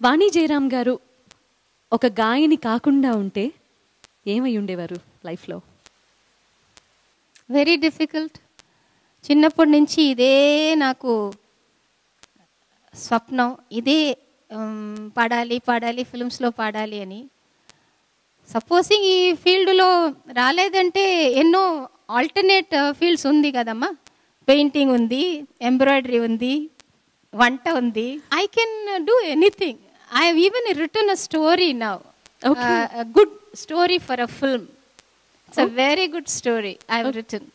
వాణి జయరామ్ గారు ఒక గాయని కాకుండా ఉంటే ఏమై ఉండేవారు లైఫ్లో వెరీ డిఫికల్ట్ చిన్నప్పటి నుంచి ఇదే నాకు స్వప్నం ఇదే ఉమ్, పాడాలి పాడాలి ఫిల్మ్స్లో పాడాలి అని సపోజింగ్ ఈ ఫీల్డ్లో రాలేదంటే ఎన్నో ఆల్టర్నేట్ ఫీల్డ్స్ ఉంది కదమ్మా పెయింటింగ్ ఉంది ఎంబ్రాయిడరీ ఉంది వంట ఉంది I can do anything I have even written a story now good story for a film it's a very good story I have written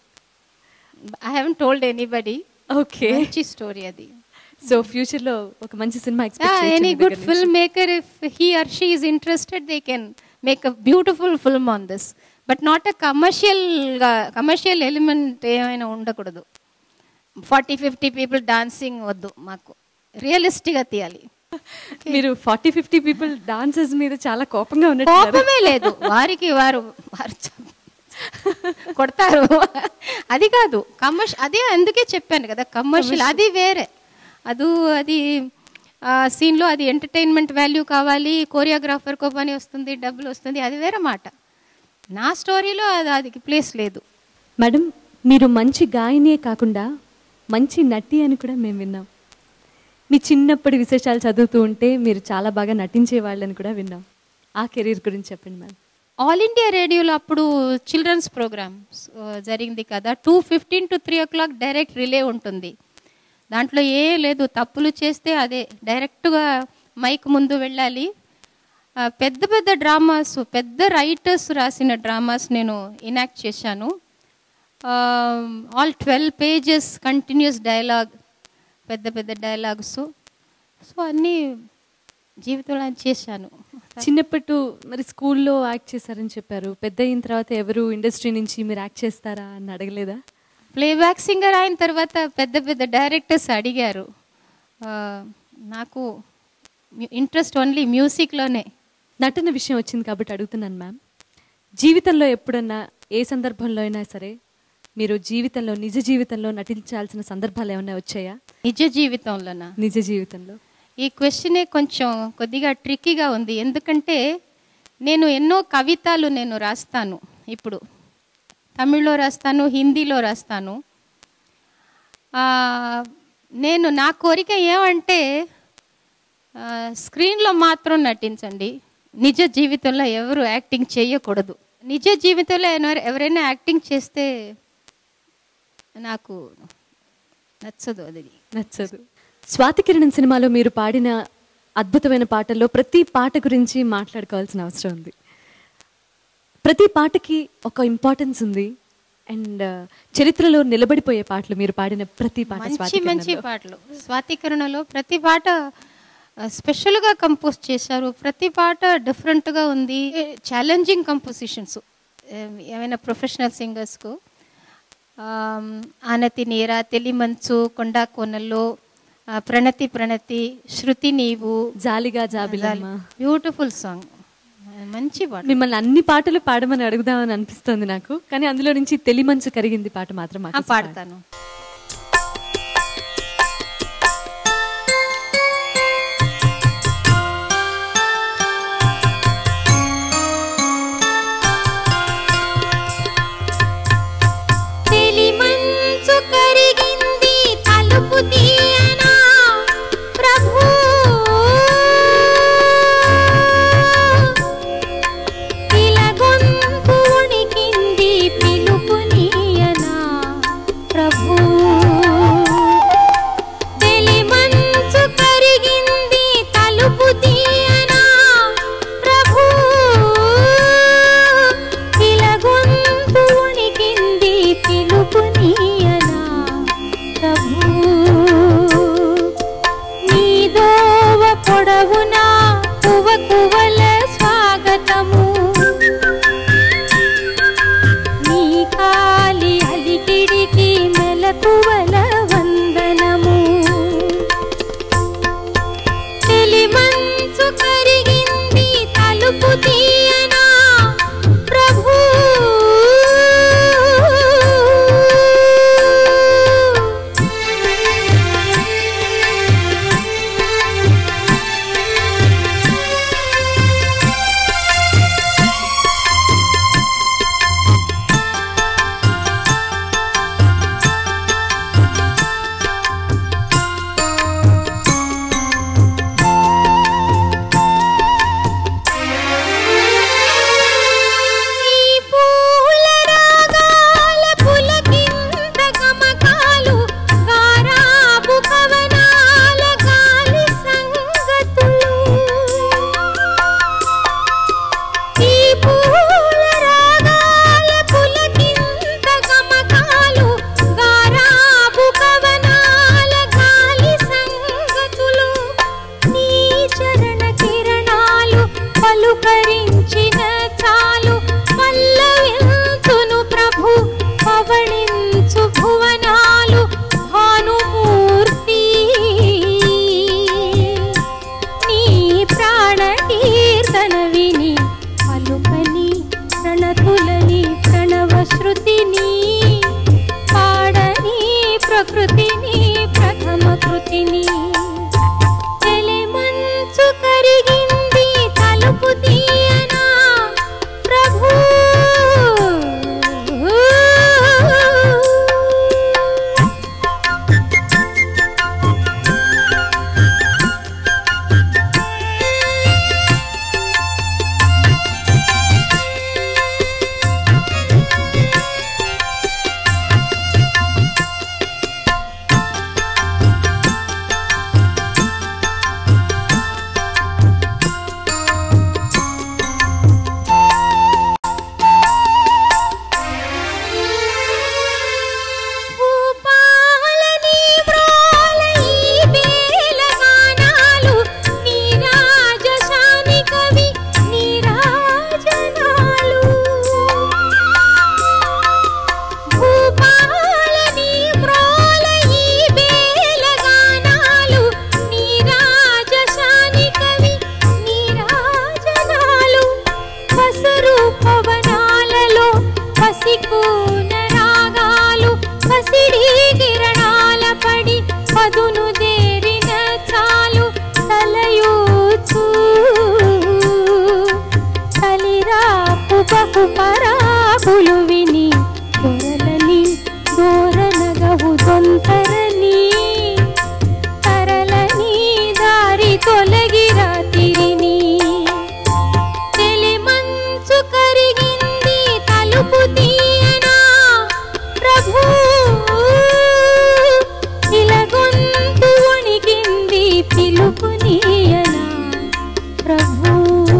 I haven't told anybody okay మంచి story అది so ఫ్యూచర్లో ఒక మంచి సినిమా any good film maker if he or she is interested they can make a beautiful film on this but not a కమర్షియల్గా commercial element ఏమైనా ఉండకూడదు forty fifty people dancing వద్దు మాకు రియలిస్టిక్గా తీయాలి మీరు ఫార్టీ ఫిఫ్టీ పీపుల్ డాన్సర్స్ మీద చాలా కోపంగా ఉన్నట్టు కోపమే లేదు వారికి వారు వారు చ- కొడతారు అది కాదు కమర్షియల్ అదే అందుకే చెప్పాను కదా కమర్షియల్ అది వేరే అది అది ఆ సీన్లో అది ఎంటర్టైన్మెంట్ వాల్యూ కావాలి కోరియోగ్రాఫర్కో పని వస్తుంది డబ్బులు వస్తుంది అది వేరే మాట నా స్టోరీలో అది అది ప్లేస్ లేదు మేడం మీరు మంచి గాయనియే కాకుండా మంచి నటి అని కూడా మేము విన్నాం మీ చిన్నప్పటి విశేషాలు చదువుతూ ఉంటే మీరు చాలా బాగా నటించే వాళ్ళని కూడా విన్నాం ఆ కెరీర్ గురించి చెప్పండి మ్యామ్ ఆల్ ఇండియా రేడియోలో అప్పుడు చిల్డ్రన్స్ ప్రోగ్రామ్స్ జరిగింది కదా two fifteen to three o'clock direct relay ఉంటుంది దాంట్లో ఏ లేదు తప్పులు చేస్తే అదే డైరెక్ట్గా మైక్ ముందు వెళ్ళాలి ఆ, పెద్ద పెద్ద డ్రామాస్ పెద్ద రైటర్స్ రాసిన డ్రామాస్ నేను ఇనాక్ట్ చేశాను all twelve pages continuous dialogue పెద్ద పెద్ద డైలాగ్స్ సో అన్నీ జీవితంలో చేశాను చిన్నప్పటి మరి స్కూల్లో యాక్ట్ చేశారని చెప్పారు పెద్ద అయిన తర్వాత ఎవరు ఇండస్ట్రీ నుంచి మీరు యాక్ట్ చేస్తారా అని అడగలేదా ప్లేబ్యాక్ సింగర్ అయిన తర్వాత పెద్ద పెద్ద డైరెక్టర్స్ అడిగారు ఆ, నాకు ఇంట్రెస్ట్ ఓన్లీ మ్యూజిక్లోనే నటన విషయం వచ్చింది కాబట్టి అడుగుతున్నాను మ్యామ్ జీవితంలో ఎప్పుడన్నా ఏ సందర్భంలో అయినా సరే మీరు జీవితంలో నిజ జీవితంలో నటించాల్సిన సందర్భాలు ఏమైనా వచ్చాయా నిజ జీవితంలోనా నిజ జీవితంలో ఈ క్వశ్చనే కొంచెం కొద్దిగా ట్రిక్కీగా ఉంది ఎందుకంటే నేను ఎన్నో కవితలు నేను రాస్తాను ఇప్పుడు తమిళ్లో రాస్తాను హిందీలో రాస్తాను ఆ, నేను నా కోరిక ఏమంటే ఆ, స్క్రీన్లో మాత్రం నటించండి నిజ జీవితంలో ఎవరు యాక్టింగ్ చేయకూడదు నిజ జీవితంలో ఎవరు- ఎవరైనా యాక్టింగ్ చేస్తే నాకు నచ్చదు అది నచ్చదు స్వాతి కిరణం సినిమాలో మీరు పాడిన అద్భుతమైన పాటల్లో ప్రతి పాట గురించి మాట్లాడుకోవాల్సిన అవసరం ఉంది ప్రతి పాటకి ఒక ఇంపార్టెన్స్ ఉంది అండ్ చరిత్రలో నిలబడిపోయే పాటలు మీరు పాడిన ప్రతి పాట మంచి స్వాతి మంచి కిరణంలో. పాటలు స్వాతికరణలో ప్రతి పాట ఆ, స్పెషల్గా కంపోజ్ చేశారు ప్రతి పాట డిఫరెంట్గా ఉంది ఛాలెంజింగ్ కంపోజిషన్స్ ఏమైనా ప్రొఫెషనల్ సింగర్స్కు ఆనతి నీర తెలిమంచు కొండా కోనల్లో ఆ, ప్రణతి ప్రణతి శృతి నీవు జాలిగా జాబిలమ్మ బ్యూటిఫుల్ సాంగ్ మంచి పాట మిమ్మల్ని అన్ని పాటలు పాడమని అడుగుదామని అనిపిస్తుంది నాకు కానీ అందులో నుంచి తెలిమంచు కరిగింది పాట మాత్రం ఆ, మాకు పాడ పాడతాను తెలిమంచు కరిగింది తలుపు తీయనా ప్రభు ఇలగొంతు ఉణికింది పిలుపు నీయనా ప్రభు మధున రాగాలు పసిడి కిరణాల పడి పదును దేరిన చాలు తలయూచు తలిరాపు బహు పరాకులు విని దొరలని దూరనగవు దొంతరని తరలని దారి తొలగిరా తిరిని తెలి మంచు కరిగింది తలుపు తీయనా ప్రభు ఇలగొంతు వణికింది పిలుపు నీయనా ప్రభు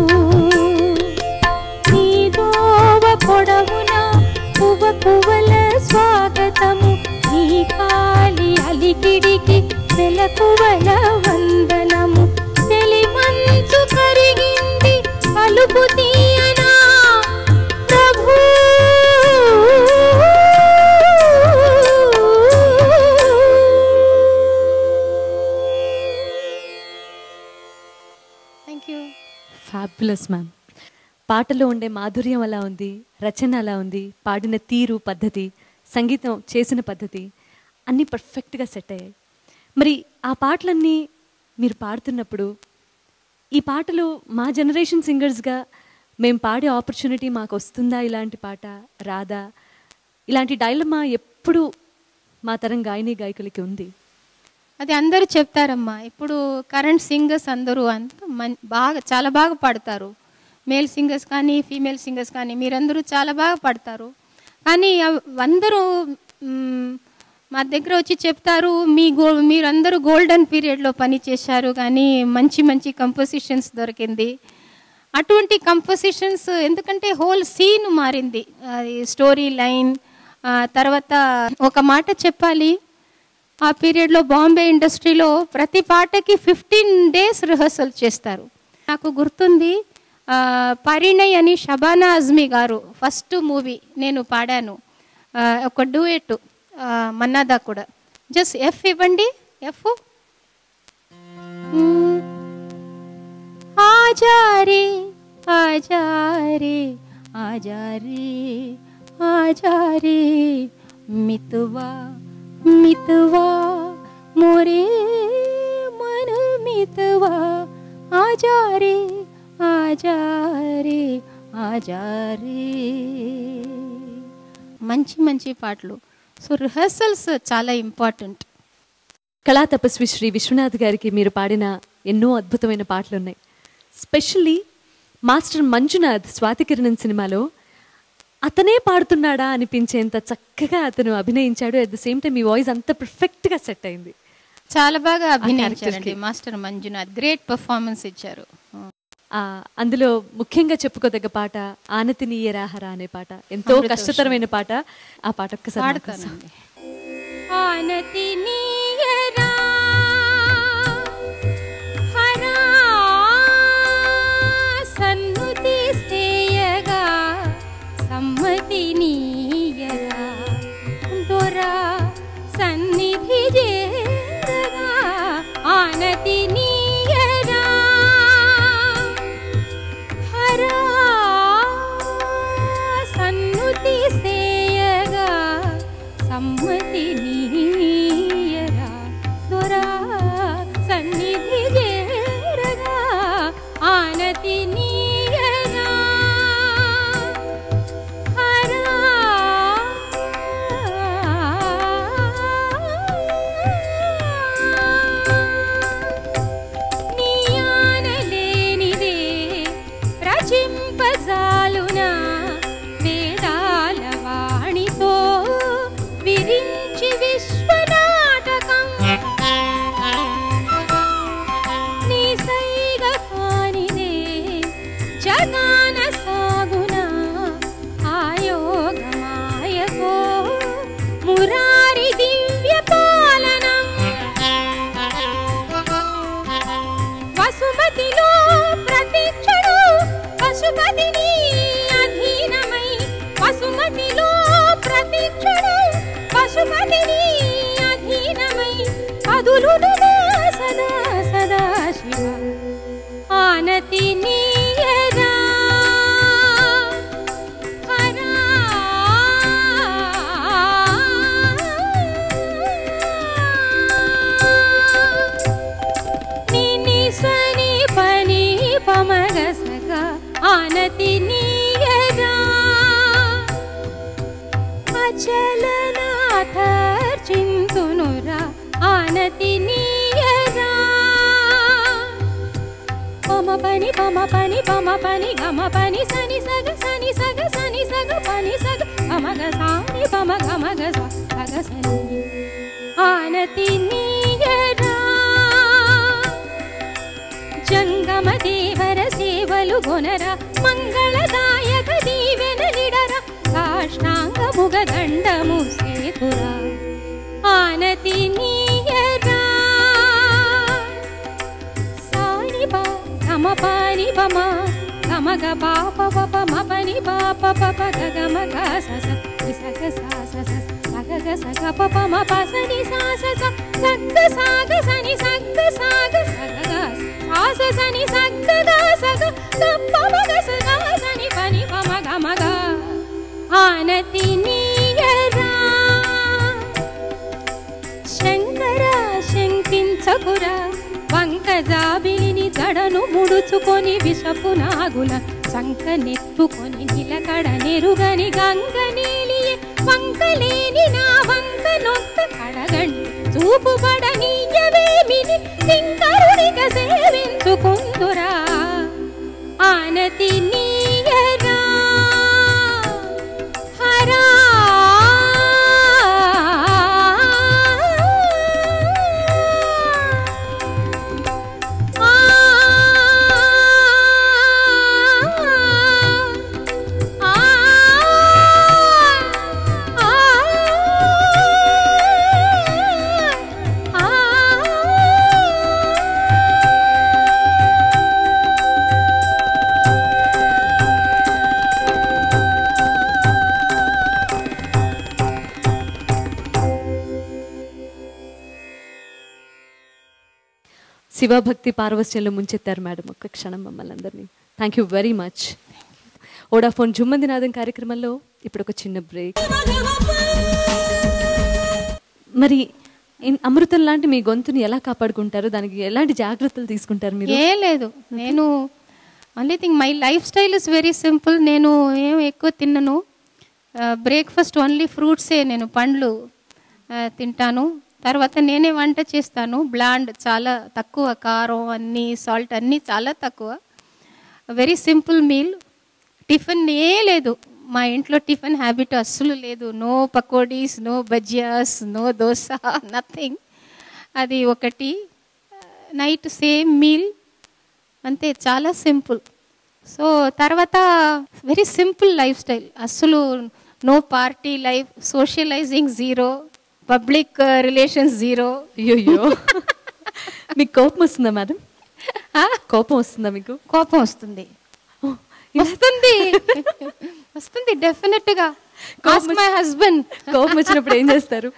నీ దోవ పొడవున పువ్వ పువ్వల స్వాగతము నీ కాలి అలికిడికి వెలకువల వందనము తెలి మంచు కరిగింది కలుపు తీయనా ప్రభు థ్యాంక్ యూ ఫ్యాబులస్ మ్యామ్ పాటలో ఉండే మాధుర్యం అలా ఉంది రచన అలా ఉంది పాడిన తీరు పద్ధతి సంగీతం చేసిన పద్ధతి అన్నీ పర్ఫెక్ట్గా సెట్ అయ్యాయి మరి ఆ పాటలన్నీ మీరు పాడుతున్నప్పుడు ఈ పాటలు మా జనరేషన్ సింగర్స్గా మేము పాడే ఆపర్చునిటీ మాకు వస్తుందా ఇలాంటి పాట రాదా ఇలాంటి డైలమా ఎప్పుడు మా తరం గాయని గాయకులకి ఉంది అది అందరూ చెప్తారమ్మా ఇప్పుడు కరెంట్ సింగర్స్ అందరూ అంత మం బాగా చాలా బాగా పాడతారు మేల్ సింగర్స్ కానీ ఫీమేల్ సింగర్స్ కానీ మీరందరూ చాలా బాగా పాడతారు కానీ అవ్- అందరూ మ్, మా దగ్గర వచ్చి చెప్తారు మీ గో మీరందరూ గోల్డెన్ పీరియడ్లో పని చేశారు కానీ మంచి మంచి కంపోజిషన్స్ దొరికింది అటువంటి కంపోజిషన్స్ ఎందుకంటే హోల్ సీన్ మారింది అది స్టోరీ లైన్ తర్వాత ఒక మాట చెప్పాలి ఆ పీరియడ్లో బాంబే ఇండస్ట్రీలో ప్రతి పాటకి ఫిఫ్టీన్ డేస్ రిహర్సల్ చేస్తారు నాకు గుర్తుంది ఆ, పరిణయ్ అని షబానా అజ్మీ గారు ఫస్ట్ మూవీ నేను పాడాను ఆ, ఒక డూయెట్ మన్నాదా కూడా జస్ట్ ఎఫ్ ఇవ్వండి ఎఫ్ आजा रे आजा रे आजा रे आजा रे मितवा मितवा मोरे मन मितवा आजा रे आजा रे आजा रे మంచి మంచి పాటలు సో రిహర్సల్స్ చాలా ఇంపార్టెంట్ కళా తపస్వి శ్రీ విశ్వనాథ్ గారికి మీరు పాడిన ఎన్నో అద్భుతమైన పాటలు ఉన్నాయి స్పెషల్లీ మాస్టర్ మంజునాథ్ స్వాతికిరణం సినిమాలో అతనే పాడుతున్నాడా అనిపించేంత చక్కగా అతను అభినయించాడు అట్ ద సేమ్ టైం మీ వాయిస్ అంత పర్ఫెక్ట్గా సెట్ అయింది చాలా బాగా character అభినయించారండి కి. మాస్టర్ మంజునాథ్ గ్రేట్ పర్ఫార్మెన్స్ ఇచ్చారు ఆ, అందులో ముఖ్యంగా చెప్పుకోదగ్గ పాట ఆనతి నీయరాహరా అనే పాట ఎంతో అమృత కష్టతరమైన పాట ఆ పాట ఒక్కసారి మా కోసం. పాడతానండి ఆనతి నీయరా హరా సన్నుతి సేయగా సమ్మతి నీయరా దొరా సన్నిధి చేరగా ఆనతి నీయరా హరా సన్నుతి సేయగా సమ్మతి నీయరా దొరా సన్నిధి చేరగా ఆనతి నీయరా హరా నీయానలేనిదే రచింపజాలునా వేదాల వాణితో విరించి విశ్వనాటకం నీ సైగ కానిదే జగాన సాగునా ఆయోగమాయకో మురారి దివ్య పాలనం వసుమతిలో ప్రతిక్షణు పశుపతిని అధీనమై వసుమతిలో ప్రతిక్షణు పశుపతిని అధీనమై కదులునుగా సదా సదా శివ ఆనతి నీయరా హరా చలనాథర్చింతునురా ఆనతి నీయరా పమ పని పమ పని పమ పని గమ పని సని సగ సని సగ సని సగ పని సగ పమగ సాని పమ గమగ సగ సని ఆనతి నీయరా జంగమ దేవర సేవలు గొనర మంగళదాయక దీవెన నిడర సాష్టాంగ ముగ దండము సేతురా ఆనతి నీయరా సాని బా గమ పాని బమ గమ గ పాప పప మ పని పాప పప గ గమ గ స స ని స గ స స స స గ గ స గ ప ప మ ప స ని స స స స గ స గ స ని స గ స గ స గ గ సా స స ని స గ గ స గ గ ప మ గ స గ స ని ప ని ప మ గ మ గ ఆనతి నీయరా శంకర శంకించకురా వంక జాబిలిని జడను ముడుచుకొని విషపు నాగుల సంక నెత్తుకొని నిలకడ నెరుగని గంగ నీలియే వంకలేని నా వంక నొక్క కడగండి చూపు పడనీయవేమిని కింకరుడిగా సేవించుకుందురా ఆనతి నీయరా హరా ఆ ఆ శివభక్తి పార్వశ్యంలో ముంచెత్తారు మేడం ఒక్క క్షణం మమ్మల్ని అందరినీ thank you very much Vodafone జుమ్మందినాథం కార్యక్రమంలో ఇప్పుడు ఒక చిన్న బ్రేక్ మరి ఇన్- అమృతం లాంటి మీ గొంతుని ఎలా కాపాడుకుంటారు దానికి ఎలాంటి జాగ్రత్తలు తీసుకుంటారు మీరు ఏ లేదు నేను only thing my life style is very simple నేను ఏం ఎక్కువ తిన్నను బ్రేక్ఫాస్ట్ ఓన్లీ ఫ్రూట్సే నేను పండ్లు ఆ, తింటాను తర్వాత నేనే వంట చేస్తాను బ్లాండ్ చాలా తక్కువ కారం అన్నీ సాల్ట్ అన్నీ చాలా తక్కువ వెరీ సింపుల్ మీల్ టిఫిన్ ఏ లేదు మా ఇంట్లో టిఫిన్ హ్యాబిట్ అస్సలు లేదు no pakodis no bhajiyas no dosa nothing అది ఒకటి నైట్ సేమ్ మీల్ అంతే చాలా సింపుల్ సో తర్వాత వెరీ సింపుల్ లైఫ్ స్టైల్ అస్సలు no party life socialising zero public relations zero అయ్యో మీకు కోపం వస్తుందా మేడం కోపం వస్తుందా మీకు కోపం వస్తుంది ఓ, వస్తుంది వస్తుంది డెఫినెట్ గా కోపం మై హస్బెండ్ కోపం వచ్చినప్పుడు ఏం చేస్తారు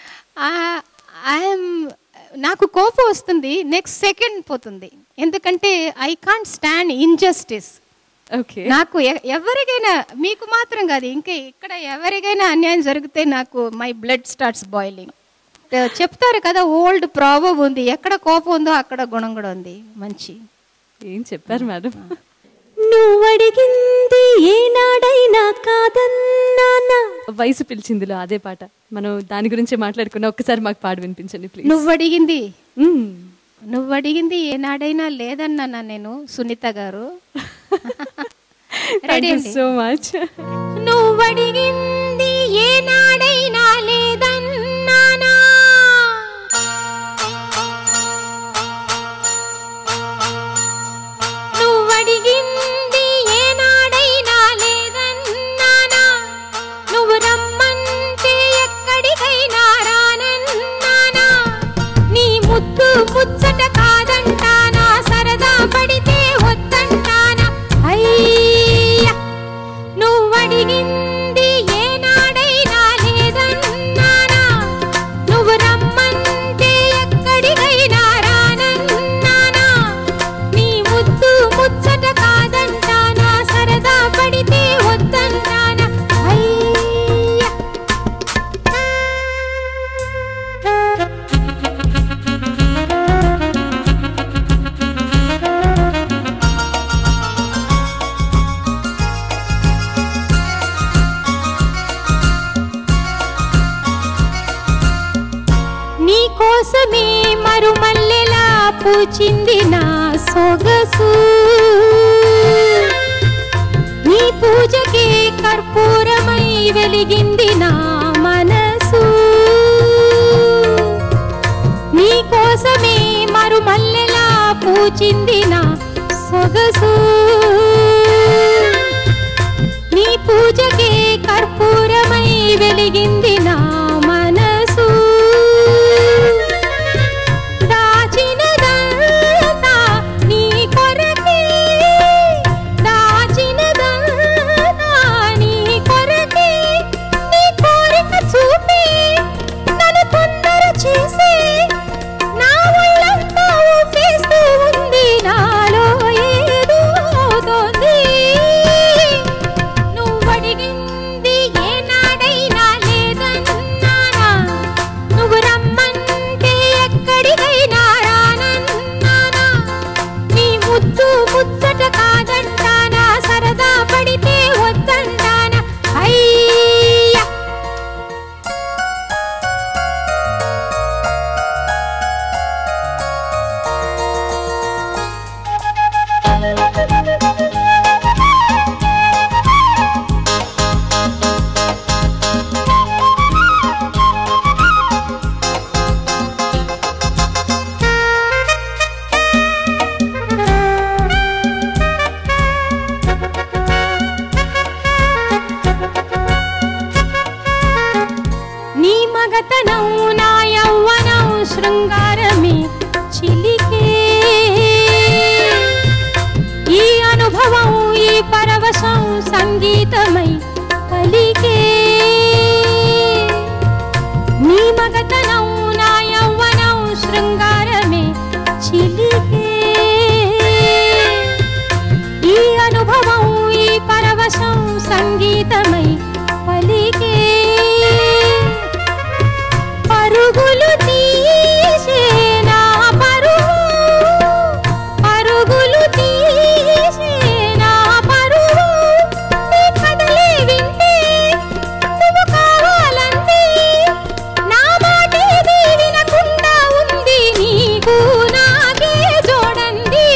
ఐఎమ్ నాకు కోపం వస్తుంది నెక్స్ట్ సెకండ్ పోతుంది ఎందుకంటే I can't stand injustice okay నాకు ఎ- ఎవరికైనా మీకు మాత్రం కాదు ఇంకా ఇక్కడ ఎవరికైనా అన్యాయం జరిగితే నాకు మై బ్లడ్ స్టార్ట్స్ బాయిలింగ్ చెప్తారు కదా ఓల్డ్ ప్రాబబ్ ఉంది ఎక్కడ కోపం ఉందో అక్కడ గుణం కూడా ఉంది మంచి ఏం చెప్పారు మేడం నువ్వడిగింది ఏనాడైనా కాదన్నానా వయసు పిలిచిందిలో అదే పాట మనం దాని గురించి మాట్లాడుకున్న ఒక్కసారి మాకు పాడు వినిపించండి ప్లీజ్ నువ్వు అడిగింది నువ్వు అడిగింది ఏనాడైనా లేదన్నానా నేను సునీత గారు రెడీ అండి సో మచ్ నువ్వడిగింది ఏనాడైనా లేదన్నానా నువ్వడిగింది ఏనాడైనా లేదన్నానా నువ్వు రమ్మంటే ఎక్కడికైనా రానన్నానా నీ ముద్దు ముచ్చట కాదంటానా సరదా పడితే వద్దంటానా అయ్యా నువ్వడిగింది ఏనాడైనా మరుమల్లెలా పూచింది నా సొగసు నీ పూజకే కర్పూరమై వెలిగింది నా మనసు నీ కోసమే మరుమల్లెలా పూచింది నా సొగసు నీ పూజకే కర్పూరమై వెలిగింది నా మనసు దాచినదంతా నీ కొరకే దాచినదంతా నీ కొరకే నీ కోరిక చూపి నన్ను తొందర చేసి నా ఒళ్ళంతా ఊపేస్తూ ఉంది నాలో ఏదో అవుతోంది నువ్వడిగింది ఏనాడైనా లేదన్నానా నువ్వు రమ్మంటే ఎక్కడికైనా రానన్నానా నీ ముద్దు ముచ్చట కాదంటానా సరదా పడితే వద్దంటానా అయ్యా నీ మగతనం నా యవ్వనం శృంగారమే చిలికే ఈ అనుభవం ఈ పరవశం సంగీతమై పలికే నీ మగతనం నా యవ్వనం శృంగారమే చిలికే ఈ అనుభవం ఈ పరవశం సంగీతమై పలికే పరుగులు తీసే నా పరుగు పరుగులు తీసే నా పరుగు నీ కథలే వింటే నువ్వు కావాలంటే నా మాటేది వినకుండా ఉంది నీకు నాకే చూడండి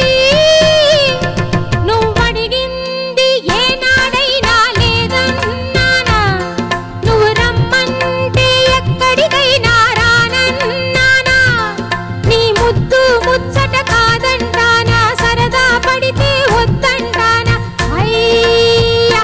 నువ్వడిగింది ఏనాడైనా లేదన్నానా నువ్వు రమ్మంటే ఎక్కడికైనా రానన్నానా నీ ముద్దు ముచ్చట కాదంటానా సరదా పడితే వద్దంటానా అయ్యా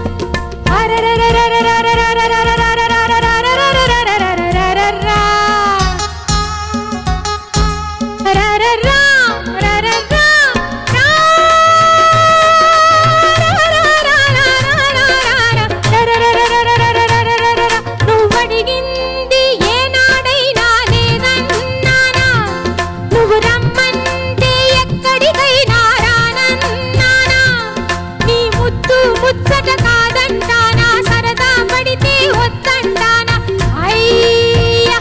నువ్వడిగింది ఏనాడైనా లేదన్నానా నువ్వు రమ్మంటే ఎక్కడికైనా రానన్నానా నీ ముద్దు ముచ్చట కాదంటానా సరదా పడితే వద్దంటానా అయ్యా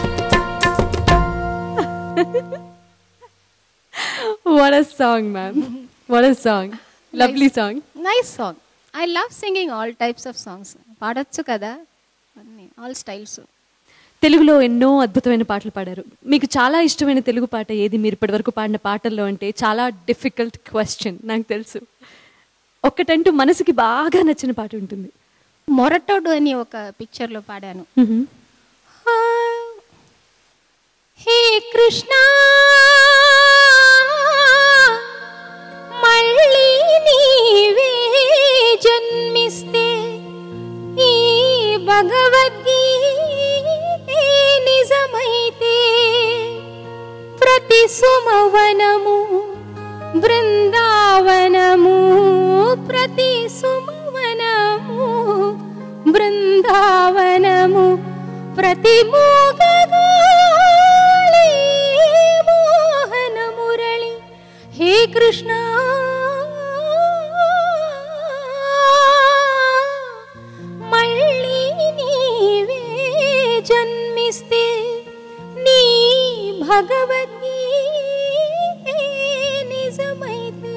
what a song ma'am what a song lovely song nice song I love singing all types of songs పాడొచ్చు కదా అన్ని ఆల్ స్టైల్స్ తెలుగులో ఎన్నో అద్భుతమైన పాటలు పాడారు మీకు చాలా ఇష్టమైన తెలుగు పాట ఏది మీరు ఇప్పటివరకు పాడిన పాటల్లో అంటే చాలా డిఫికల్ట్ క్వశ్చన్ నాకు తెలుసు ఒక్కటంటూ మనసుకి బాగా నచ్చిన పాట ఉంటుంది మొరటోడు అని ఒక పిక్చర్లో పాడాను మ్మ్. హే కృష్ణ మళ్ళీ నీవే జన్మిస్తే ఈ భగవద్గీతే నిజమైతే ప్రతి సుమవనము బృందావనము ప్రతి సుమవనము బృందావనము ప్రతి మూగగాలి మోహన మురళి హే కృష్ణ మళ్ళీ నీవే జన్మిస్తే నీ భగవద్గీతే నిజమైతే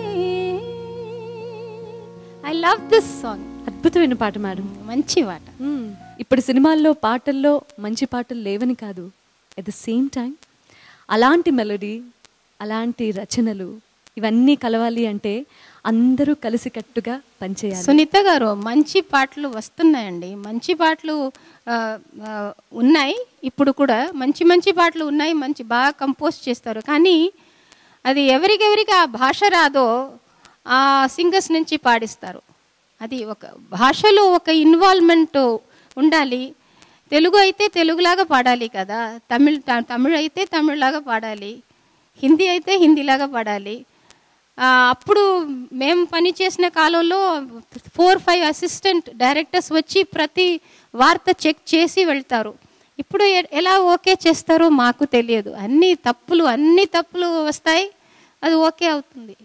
ఐ లవ్ దిస్ సాంగ్ అద్భుతమైన పాట మేడం మంచి పాట మ్మ్. ఇప్పుడు సినిమాల్లో పాటల్లో మంచి పాటలు లేవని కాదు అట్ ద సేమ్ టైం అలాంటి మెలడీ అలాంటి రచనలు ఇవన్నీ కలవాలి అంటే అందరూ కలిసికట్టుగా పనిచేయాలి సునీత గారు మంచి పాటలు వస్తున్నాయండి మంచి పాటలు ఆ, ఆ, ఉన్నాయి ఇప్పుడు కూడా మంచి మంచి పాటలు ఉన్నాయి మంచి బాగా కంపోజ్ చేస్తారు కానీ అది ఎవరికెవరికి ఆ భాష రాదో ఆ సింగర్స్ నుంచి పాడిస్తారు అది ఒక భాషలో ఒక ఇన్వాల్వ్మెంట్ ఉండాలి తెలుగు అయితే తెలుగులాగా పాడాలి కదా తమిళ్ త- తమిళ్ అయితే తమిళ్లాగా పాడాలి హిందీ అయితే హిందీలాగా పాడాలి ఆ, అప్పుడు మేము పనిచేసిన కాలంలో ఫోర్ ఫైవ్ అసిస్టెంట్ డైరెక్టర్స్ వచ్చి ప్రతి వార్త చెక్ చేసి వెళ్తారు ఇప్పుడు ఎ- ఎలా ఓకే చేస్తారో మాకు తెలియదు అన్ని తప్పులు అన్ని తప్పులు వస్తాయి అది ఓకే అవుతుంది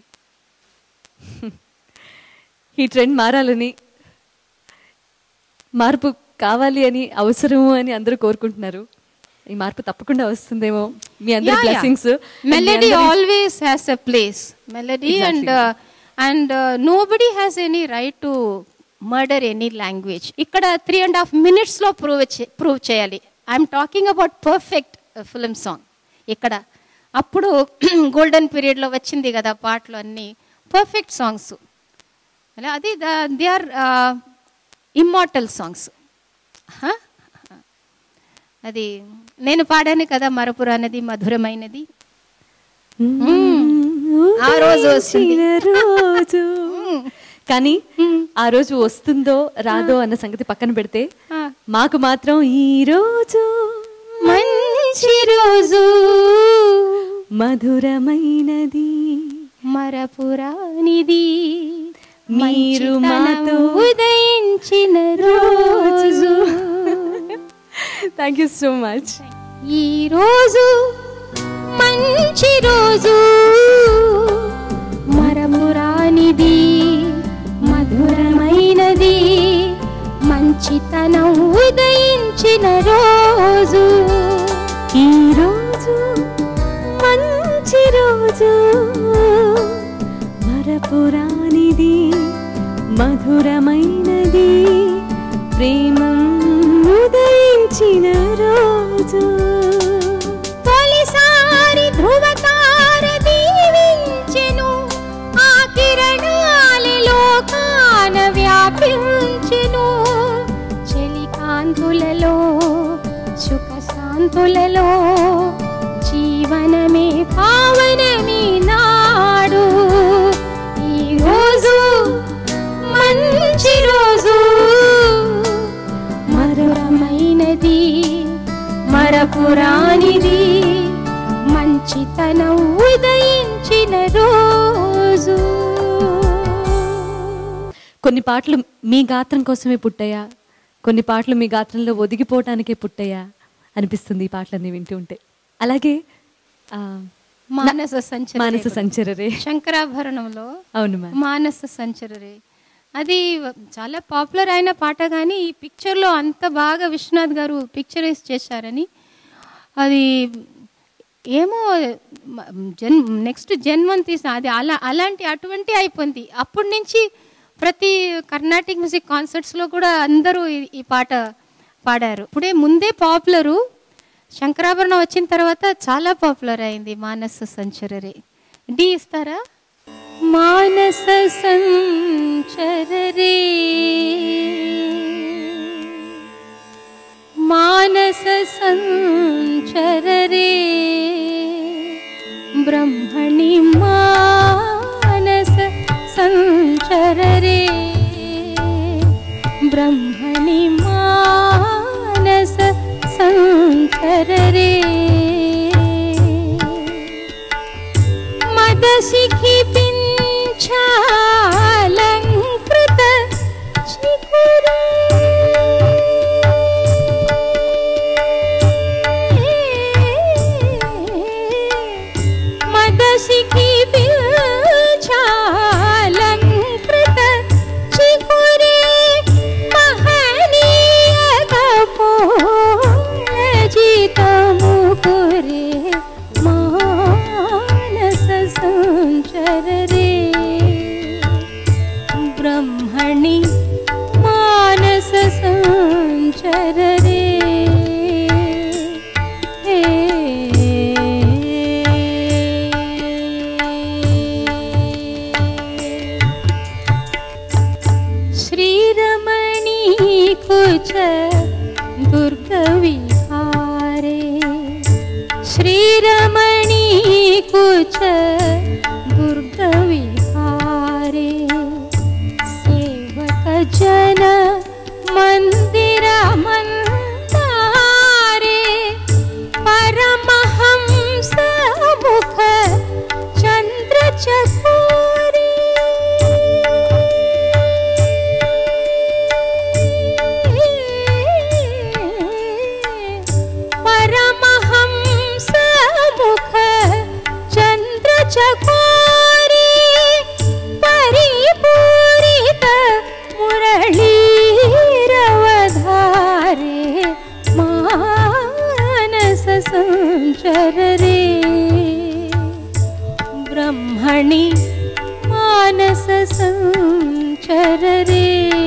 ఈ ట్రెండ్ మారాలని మార్పు కావాలి అని అవసరము అని అందరూ కోరుకుంటున్నారు ఈ మార్పు తప్పకుండా వస్తుందేమో మీ అందరి blessings melody always has a place melody and and nobody has any right to murder any language ఇక్కడ త్రీ అండ్ హాఫ్ మినిట్స్లో ప్రూవ్ ప్రూవ్ చేయాలి I'm talking about perfect film song ఇక్కడ అప్పుడు గోల్డెన్ పీరియడ్లో వచ్చింది కదా పాటలు అన్నీ పర్ఫెక్ట్ సాంగ్స్ అలా అది దే ఆర్ ఇమ్మార్టల్ సాంగ్స్ అది నేను పాడాను కదా మరపురానది మధురమైనది ఆ రోజు వస్తుంది. రోజు కానీ ఆ రోజు వస్తుందో రాదో అన్న సంగతి పక్కన పెడితే ఆ. మాకు మాత్రం ఈ రోజు మంచి రోజు మధురమైనది మరపురానిది మీరు మంచితనం మాతో ఉదయించిన రోజు థ్యాంక్ యూ సో మచ్ ఈ రోజు మంచి రోజు మరపురానిది మధురమైనది మంచితనం ఉదయించిన రోజు ఈ రోజు మంచి రోజు మరపురానిది మధురమైనది ప్రేమ ఉదయించిన రోజు తొలిసారి ధృవతార దీవించెను ఆ కిరణాలి లోకాన వ్యాపించెను చెలికాంతులలో సుఖశాంతులలో జీవనమే పావనమే నాడు ఈ రోజు మంచి రోజు మధురమైనది మరపురానిది మంచితనం ఉదయించిన రోజు కొన్ని పాటలు మీ గాత్రం కోసమే పుట్టాయా కొన్ని పాటలు మీ గాత్రంలో ఒదిగిపోవటానికే పుట్టాయా అనిపిస్తుంది ఈ పాటలన్నీ వింటూ ఉంటే అలాగే ఆ, మానస సంచర మానస సంచరరే శంకరాభరణంలో అవును మ్యామ్ మానస సంచరరే అది చాలా పాపులర్ అయిన పాట కానీ ఈ పిక్చర్లో అంత బాగా విశ్వనాథ్ గారు పిక్చరైజ్ చేశారని అది ఏమో మ- జన్ నెక్స్ట్ జన్మం తీసిన అది అలా అలాంటి అటువంటి అయిపోయింది అప్పటి నుంచి ప్రతి కర్ణాటిక్ మ్యూజిక్ కాన్సర్ట్స్లో కూడా అందరూ ఈ- ఈ పాట పాడారు ఇప్పుడే ముందే పాపులరు శంకరాభరణం వచ్చిన తర్వాత చాలా పాపులర్ అయింది మానస సంచరరే డి ఇస్తారా మానస సంచరరే మానస సంచరరే బ్రహ్మణి మానస సంచరరే బ్రహ్మణి మానస సంచరరే మదశిఖి పింఛాలంకృత చికురే మదశిఖి పింఛాలంకృత చికురే మహనీయ కపోలజితము కురే మానస సంచరరే బ్రహ్మణి మానస సంచరరే సంచరరే బ్రహ్మణి మానస సంచరరే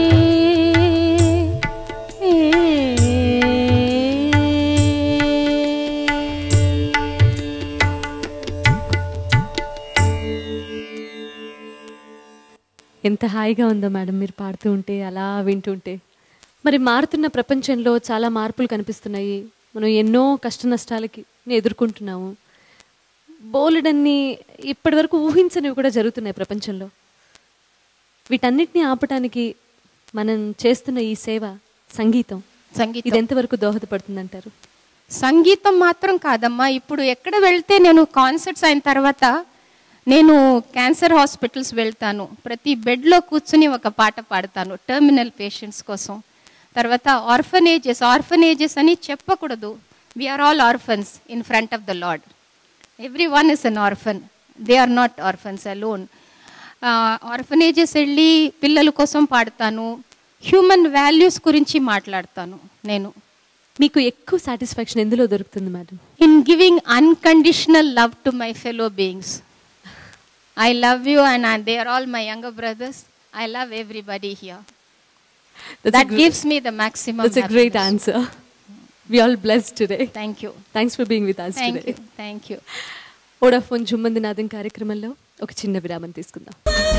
ఎంత హాయిగా ఉందో మేడం మీరు పాడుతూ ఉంటే అలా వింటుంటే మరి మారుతున్న ప్రపంచంలో చాలా మార్పులు కనిపిస్తున్నాయి మనం ఎన్నో కష్ట నష్టాలకి ఎదుర్కొంటున్నాము బోలెడన్ని ఇప్పటివరకు ఊహించనివి కూడా జరుగుతున్నాయి ప్రపంచంలో వీటన్నిటిని ఆపటానికి మనం చేస్తున్న ఈ సేవ సంగీతం ఇది సంగీతం ఎంతవరకు దోహదపడుతుందంటారు సంగీతం మాత్రం కాదమ్మా ఇప్పుడు ఎక్కడ వెళ్తే నేను కాన్సర్ట్స్ అయిన తర్వాత నేను క్యాన్సర్ హాస్పిటల్స్ వెళ్తాను ప్రతి బెడ్లో కూర్చుని ఒక పాట పాడతాను టెర్మినల్ పేషెంట్స్ కోసం తర్వాత ఆర్ఫనేజెస్ ఆర్ఫనేజెస్ అని చెప్పకూడదు we are all orphans in front of the lord every one is an orphan they are not orphans alone orphanages వెళ్ళి పిల్లల కోసం పాడతాను హ్యూమన్ వాల్యూస్ గురించి మాట్లాడతాను నేను మీకు ఎక్కువ సాటిస్ఫాక్షన్ ఎందులో దొరుకుతుంది madam in giving unconditional love to my fellow beings. I love you, and I- they are all my younger brothers. I love everybody here. That's a that gr- gives me the maximum. That's a great happiness. answer. We all blessed today. Thank you. Thanks for being with us Thank today. you. Thank you. Vodafone జుమ్మందినాథం కార్యక్రమంలో ఒక చిన్న విరామం తీసుకుందాం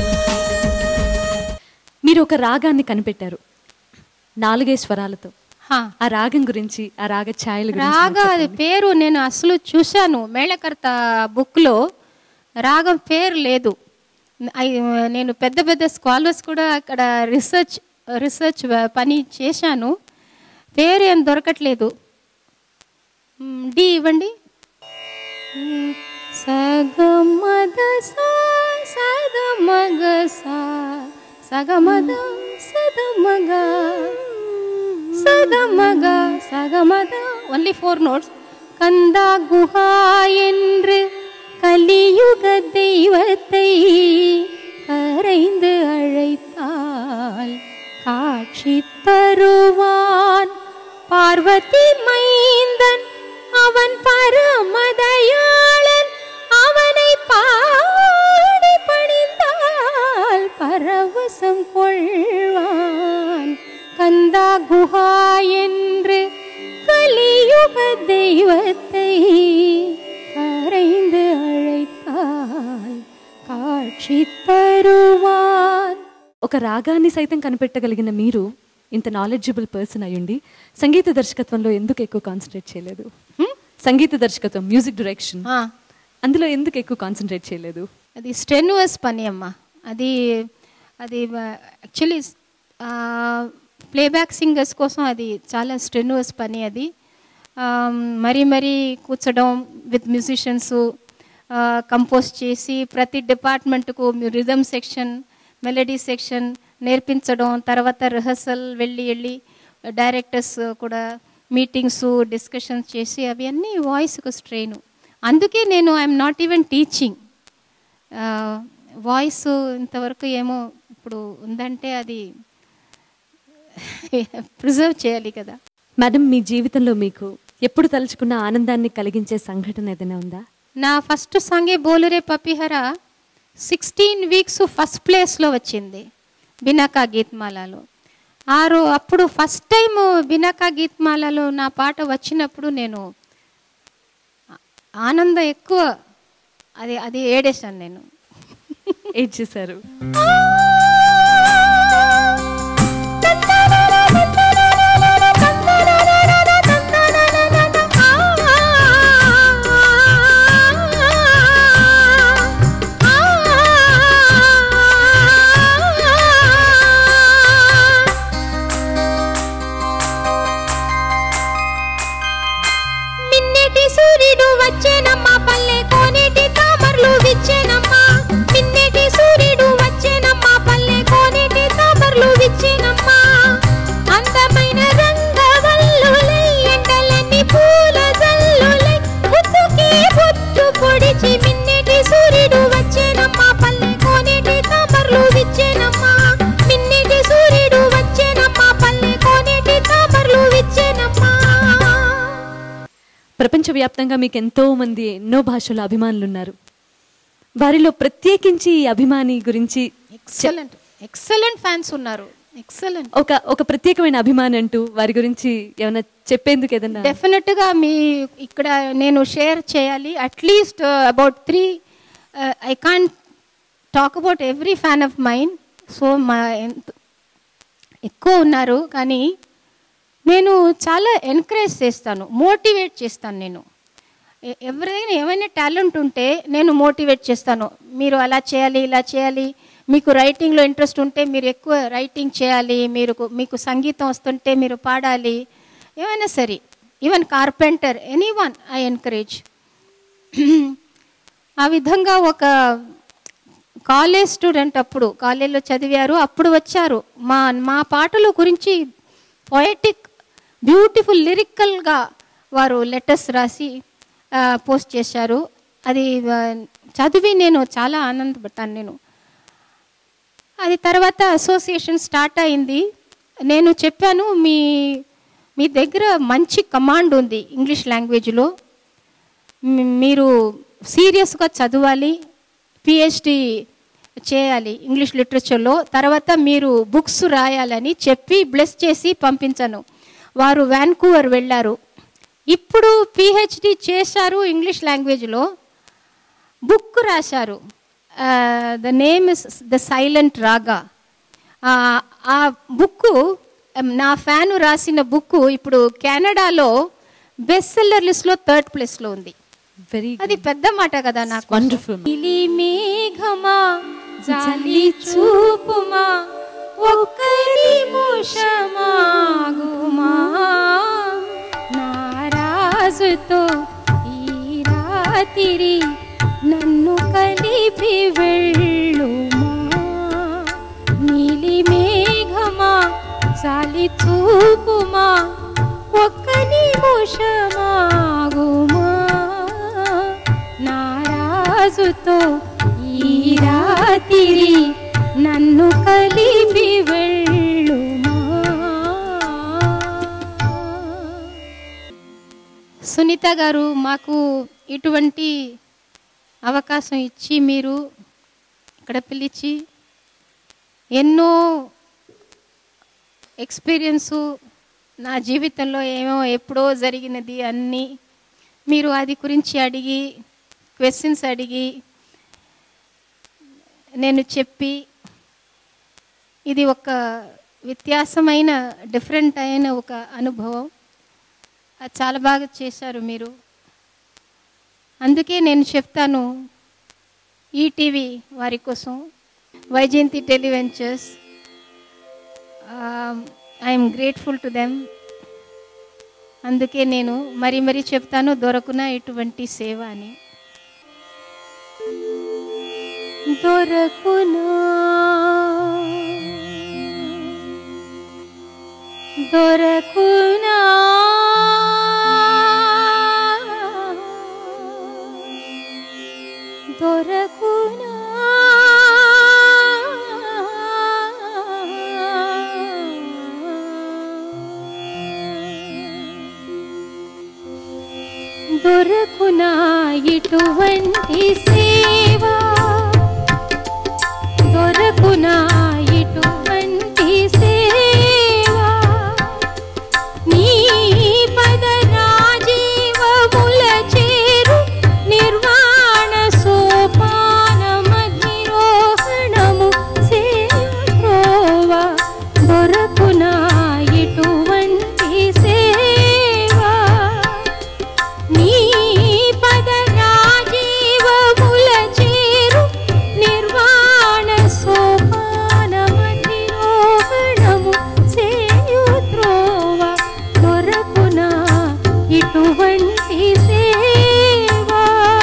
మీరు ఒక రాగాన్ని కనిపెట్టారు నాలుగే స్వరాలతో హా. ఆ రాగం గురించి ఆ రాగ ఛాయల గురించి రాగ మాకు అది చెప్పండి. పేరు నేను అసలు చూశాను మేళకర్త బుక్లో రాగం పేరు లేదు ఐ- నేను పెద్ద పెద్ద స్కాలర్స్ కూడా అక్కడ రీసెర్చ్ రీసెర్చ్ పని చేశాను పేరు ఏం దొరకట్లేదు మ్, డి ఇవ్వండి మ్, సగమద సా సగమగ సా సగమద సదమగ சதமக சகமத only four notes Kanda Guha என்று கலியுக தெய்வத்தை கரைந்து அழைத்தால் காட்சி தருவான் பார்வதி மைந்தன் அவன் பரமதயாளன் அவனை பாடி பணிந்தால் பரவசம் கொள்வான் கந்தா குஹா என்று கலியுக தெய்வத்தை கரைந்து அழைத்தால் காட்சி தருவான் ఒక రాగాన్ని సైతం కనిపెట్టగలిగిన మీరు ఇంత నాలెడ్జబుల్ పర్సన్ అయ్యుండి సంగీత దర్శకత్వంలో ఎందుకు ఎక్కువ కాన్సన్ట్రేట్ చేయలేదు సంగీత దర్శకత్వం మ్యూజిక్ డైరెక్షన్ ఆ, అందులో ఎందుకు ఎక్కువ కాన్సన్ట్రేట్ చేయలేదు అది స్టెన్యువస్ పని అమ్మా అది అది యాక్చువల్లీ ప్లేబ్యాక్ సింగర్స్ కోసం అది చాలా స్టెన్యువస్ పని అది ఆ, మరీ మరీ కూర్చోడం విత్ మ్యూజిషియన్స్ కంపోజ్ చేసి ప్రతి డిపార్ట్మెంట్కు రిథమ్ సెక్షన్ మెలడీ సెక్షన్ నేర్పించడం తర్వాత రిహర్సల్ వెళ్ళి వెళ్ళి డైరెక్టర్స్ కూడా మీటింగ్స్ డిస్కషన్స్ చేసి అవి అన్నీ వాయిస్కు స్ట్రెయిన్ అందుకే నేను I'm not even teaching voice ఇంతవరకు ఏమో ఇప్పుడు ఉందంటే అది ప్రిజర్వ్ చేయాలి కదా మేడం మీ జీవితంలో మీకు ఎప్పుడు తలుచుకున్న ఆనందాన్ని కలిగించే సంఘటన ఏదైనా ఉందా నా ఫస్ట్ సాంగే Bole Re Papihara sixteen weeks first ప్లేస్లో వచ్చింది బినాకా గీత్మాలలో ఆరు అప్పుడు ఫస్ట్ టైం బినాకా గీత్మాలలో నా పాట వచ్చినప్పుడు నేను ఆనందం ఎక్కువ అది అది ఏడేశాను నేను ఏడ్ చేశారు మిన్నెటి సూర్యుడు వచ్చేనమ్మా పల్లె కోనేటి తామర్లు విచ్చేనమ్మా మిన్నెటి సూర్యుడు వచ్చేనమ్మా పల్లె కోనేటి తామర్లు విచ్చేనమ్మా అందమైన రంగవల్లులై ఎండలన్నీ పూల జల్లులై ముద్దుకి బొట్టు పొడిచి మిన్నెటి సూర్యుడు వచ్చేనమ్మా పల్లె కోనేటి తామర్లు విచ్చేనమ్మా మిన్నెటి సూర్యుడు వచ్చేనమ్మా పల్లె కోనేటి తామర్లు విచ్చేనమ్మా ప్రపంచవ్యాప్తంగా మీకు ఎంతో మంది ఎన్నో భాషల అభిమానులు ఉన్నారు వారిలో ప్రత్యేకించి ఈ అభిమాని గురించి ఎక్సలెంట్ ఎక్సలెంట్ ఫ్యాన్స్ ఉన్నారు ఎక్సలెంట్ ఒక ఒక ప్రత్యేకమైన అభిమాని అంటూ వారి గురించి ఏమైనా చెప్పేందుకు ఏదన్నా డెఫినెట్ గా మీ ఇక్కడ నేను షేర్ చేయాలి at least about three I can't talk about every fan of mind so మా ఎంత- ఎక్కువ ఉన్నారు కానీ నేను చాలా ఎంకరేజ్ చేస్తాను మోటివేట్ చేస్తాను నేను ఎ- ఎవరైనా ఏమైనా టాలెంట్ ఉంటే నేను మోటివేట్ చేస్తాను మీరు అలా చేయాలి ఇలా చేయాలి మీకు రైటింగ్లో ఇంట్రెస్ట్ ఉంటే మీరు ఎక్కువ రైటింగ్ చేయాలి మీరు మీకు సంగీతం వస్తుంటే మీరు పాడాలి ఏమైనా సరే even carpenter any one I encourage ఆ విధంగా ఒక కాలేజ్ స్టూడెంట్ అప్పుడు కాలేజీలో చదివారు అప్పుడు వచ్చారు మా మా పాటల గురించి పొయటిక్ బ్యూటిఫుల్ లిరికల్గా వారు లెటర్స్ రాసి పోస్ట్ చేశారు అది ఆ, చదివి నేను చాలా ఆనందపడ్డాను నేను అది తర్వాత అసోసియేషన్ స్టార్ట్ అయింది నేను చెప్పాను మీ మీ దగ్గర మంచి కమాండ్ ఉంది ఇంగ్లీష్ లాంగ్వేజ్లో మీ- మీరు సీరియస్గా చదవాలి పిహెచ్డి చేయాలి ఇంగ్లీష్ లిటరేచర్లో తర్వాత మీరు బుక్స్ రాయాలని చెప్పి బ్లెస్ చేసి పంపించాను వారు వ్యాన్కూవర్ వెళ్ళారు ఇప్పుడు పిహెచ్డి చేశారు ఇంగ్లీష్ లాంగ్వేజ్లో బుక్ రాశారు the name is the silent raga ఆ బుక్ నా ఫ్యాన్ రాసిన బుక్ ఇప్పుడు కెనడాలో బెస్ట్ సెల్లర్ లిస్ట్లో థర్డ్ ప్లేస్లో ఉంది వెరీ అది పెద్ద మాట కదా నాకు వండర్ఫుల్ ఇలి మేఘమా జాలి చూపుమా ఒక్కరి ముషమాగుమా నారాజుతో ఈ రాత్రి నన్ను కలిపి వెళ్ళుమా నీలి మేఘమా జాలి చూపుమా ఒక్క నిమిషమాగుమా నారాజుతో ఈ రాత్రి నన్ను కలిపి వెళ్ళుమా సునీత గారు మాకు ఇటువంటి అవకాశం ఇచ్చి మీరు ఇక్కడ పిలిచి ఎన్నో ఎక్స్పీరియన్సు నా జీవితంలో ఏమో ఎప్పుడో జరిగినది అన్నీ మీరు అది గురించి అడిగి క్వశ్చన్స్ అడిగి నేను చెప్పి ఇది ఒక వ్యత్యాసమైన డిఫరెంట్ అయిన ఒక అనుభవం అది చాలా బాగా చేశారు మీరు అందుకే నేను చెప్తాను ఈటీవీ వారి కోసం Vyjayanthi televentures I'm grateful to them అందుకే నేను మరీ మరీ చెప్తాను దొరకున ఇటువంటి సేవ అని దొరకునా దొరకునా దొరకునా దొరకునా ఇటువంటి సేవా దొరకునా ఇటువంటి సేవా నీ పద రాజీవముల చేరు నిర్వాణ సోపాన మధిరోహణము సేవా దొరకునా ఇటువంటి సేవా నీ పద రాజీవముల చేరు నిర్వాణ సోపాన మధిరోహణము సేయుద్రోవ దొరకునా ఇటువంటి సేవా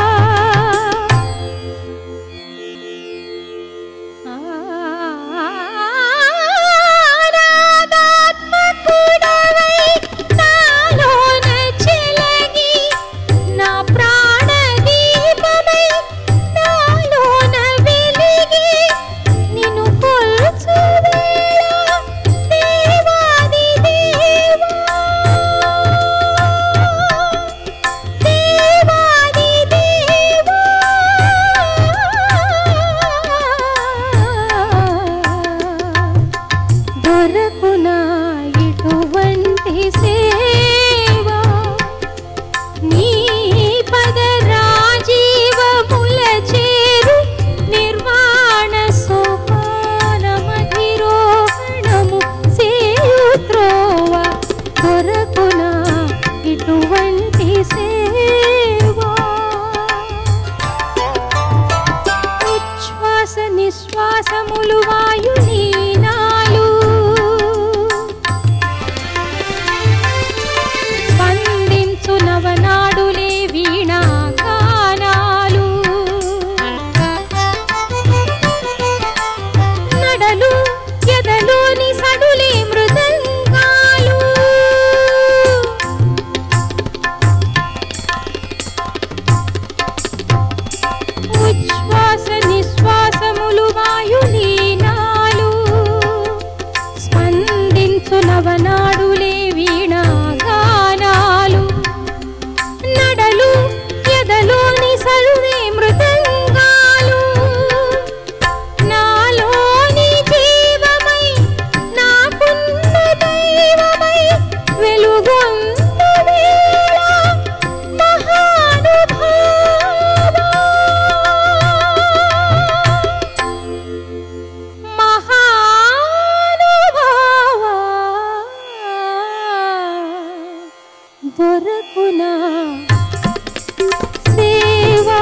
ఆరాధాత్మకుడవై నాలోన చెలగి నా ప్రాణ దీపమై నాలోన వెలిగి నిన్ను కొలుచు వేళ దేవాది దేవా ఇటువంటి సేవా ఉచ్ఛ్వాస నిశ్వాసములు వాయులీనాలు స్పందించు నవనాడులే వీణా గానాలు నడలు ఎదలోని సడులే మృదంగాలు ఉచ్ఛ్వాస నిశ్వాసములు వాయులీనాలు స్పందించు నవనాడులే వీణా గానాలు నడలు ఎదలోని సరువే మృదంగాలు నాలోని జీవమై నాకున్న దైవమై వెలుగొందు వేళ మహానుభావా మహానుభావా దొరకునా సేవా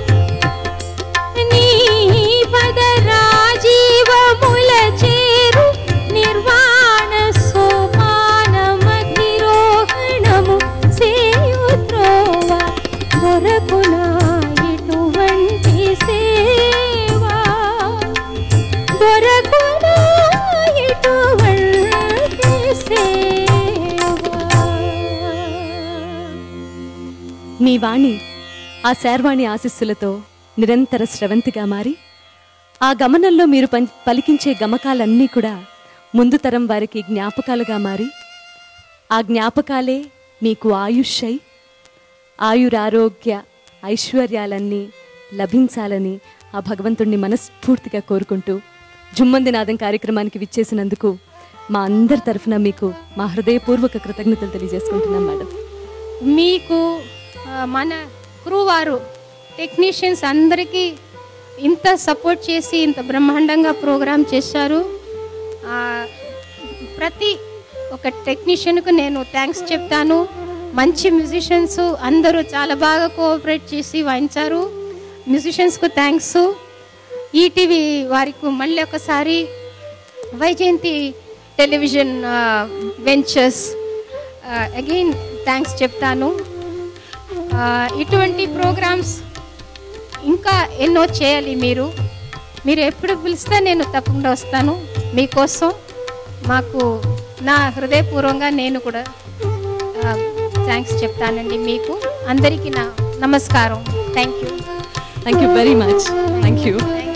నీ పద రాజీవముల చేరు నిర్వాణ సోపాన మధిరోహణము సేయుత్రోవ దొరకునా ఇటువంటి సేవా దొరకునా ఇటువంటి సేవా మీ వాణి ఆ శర్వాణి ఆశీస్సులతో నిరంతర స్రవంతిగా మారి ఆ గమనంలో మీరు పం- పలికించే గమకాలన్నీ కూడా ముందు తరం వారికి జ్ఞాపకాలుగా మారి ఆ జ్ఞాపకాలే మీకు ఆయుషై ఆయురారోగ్య ఐశ్వర్యాలన్నీ లభించాలని ఆ భగవంతుణ్ణి మనస్ఫూర్తిగా కోరుకుంటూ జుమ్మందినాదం కార్యక్రమానికి విచ్చేసినందుకు మా అందరి తరఫున మీకు మా హృదయపూర్వక కృతజ్ఞతలు తెలియజేసుకుంటున్నాం మేడం మీకు ఆ, మన క్రూ వారు టెక్నీషియన్స్ అందరికీ ఇంత సపోర్ట్ చేసి ఇంత బ్రహ్మాండంగా ప్రోగ్రామ్ చేశారు ఆ, ప్రతి ఒక టెక్నీషియన్కు నేను థ్యాంక్స్ చెప్తాను మంచి మ్యూజిషియన్స్ అందరూ చాలా బాగా కోఆపరేట్ చేసి వాయించారు మ్యూజిషియన్స్కు థ్యాంక్స్ ఈటీవీ వారికి మళ్ళీ ఒకసారి Vyjayanthi television ventures again thanks చెప్తాను ఆ, ఇటువంటి ప్రోగ్రామ్స్ ఇంకా ఎన్నో చేయాలి మీరు మీరు ఎప్పుడు పిలిస్తే నేను తప్పకుండా వస్తాను మీకోసం మాకు నా హృదయపూర్వంగా నేను కూడా థ్యాంక్స్ చెప్తానండి మీకు అందరికీ నా నమస్కారం thank you thank you very much thank you thank